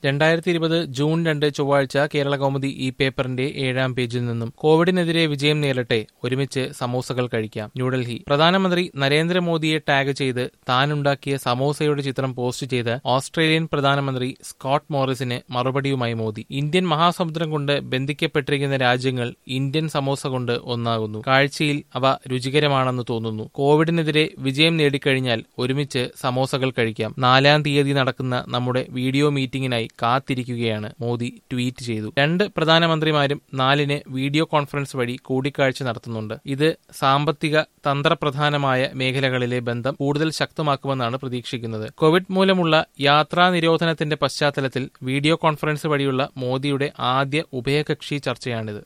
രണ്ടായിരത്തി ഇരുപത് ജൂൺ രണ്ട് ചൊവ്വാഴ്ച കേരള കൗമുദി ഈ പേപ്പറിന്റെ ഏഴാം പേജിൽ നിന്നും കോവിഡിനെതിരെ വിജയം നേരിട്ടെ ഒരുമിച്ച് സമോസകൾ കഴിക്കാം ന്യൂഡൽഹി പ്രധാനമന്ത്രി നരേന്ദ്രമോദിയെ ടാഗ് ചെയ്ത് താനുണ്ടാക്കിയ സമോസയുടെ ചിത്രം പോസ്റ്റ് ചെയ്ത് ഓസ്ട്രേലിയൻ പ്രധാനമന്ത്രി സ്കോട്ട് മോറിസിന് മറുപടിയുമായി മോദി ഇന്ത്യൻ മഹാസമുദ്രം കൊണ്ട് ബന്ധിക്കപ്പെട്ടിരിക്കുന്ന രാജ്യങ്ങൾ ഇന്ത്യൻ സമോസ കൊണ്ട് ഒന്നാകുന്നു കാഴ്ചയിൽ അവ രുചികരമാണെന്ന് തോന്നുന്നു കോവിഡിനെതിരെ വിജയം നേടിക്കഴിഞ്ഞാൽ ഒരുമിച്ച് സമോസകൾ കഴിക്കാം നാലാം തീയതി നടക്കുന്ന നമ്മുടെ വീഡിയോ മീറ്റിംഗിനായി കാത്തിരിക്കുകയാണ് മോദി ട്വീറ്റ് ചെയ്തു രണ്ട് പ്രധാനമന്ത്രിമാരും നാലിന് വീഡിയോ കോൺഫറൻസ് വഴി കൂടിക്കാഴ്ച നടത്തുന്നുണ്ട് ഇത് സാമ്പത്തിക തന്ത്രപ്രധാനമായ മേഖലകളിലെ ബന്ധം കൂടുതൽ ശക്തമാക്കുമെന്നാണ് പ്രതീക്ഷിക്കുന്നത് കോവിഡ് മൂലമുള്ള യാത്രാ നിരോധനത്തിന്റെ പശ്ചാത്തലത്തിൽ വീഡിയോ കോൺഫറൻസ് വഴിയുള്ള മോദിയുടെ ആദ്യ ഉഭയകക്ഷി ചർച്ചയാണിത്